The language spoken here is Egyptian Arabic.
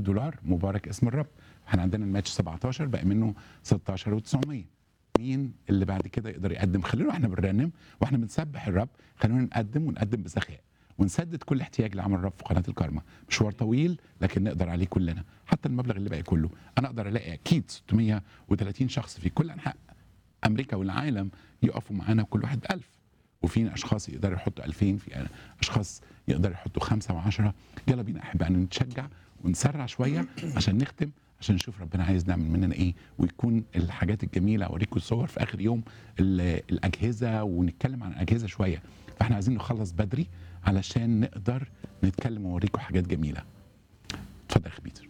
دولار مبارك اسم الرب احنا عندنا الماتش 17 بقى منه 16 و900 مين اللي بعد كده يقدر يقدم خلينا احنا بنرنم واحنا بنسبح الرب خلينا نقدم ونقدم بسخاء ونسدد كل احتياج لعمل الرب في قناه الكارما مشوار طويل لكن نقدر عليه كلنا حتى المبلغ اللي باقي كله انا اقدر الاقي اكيد 630 شخص في كل انحاء امريكا والعالم يقفوا معانا كل واحد 1000 وفي اشخاص يقدروا يحطوا 2000 في اشخاص يقدروا يحطوا خمسه و10 يلا بينا احبائنا نتشجع ونسرع شويه عشان نختم عشان نشوف ربنا عايز نعمل مننا ايه ويكون الحاجات الجميله اوريكم الصور في اخر يوم ال- الاجهزه ونتكلم عن الاجهزه شويه فاحنا عايزين نخلص بدري علشان نقدر نتكلم واوريكم حاجات جميله اتفضل يا أخي بيتر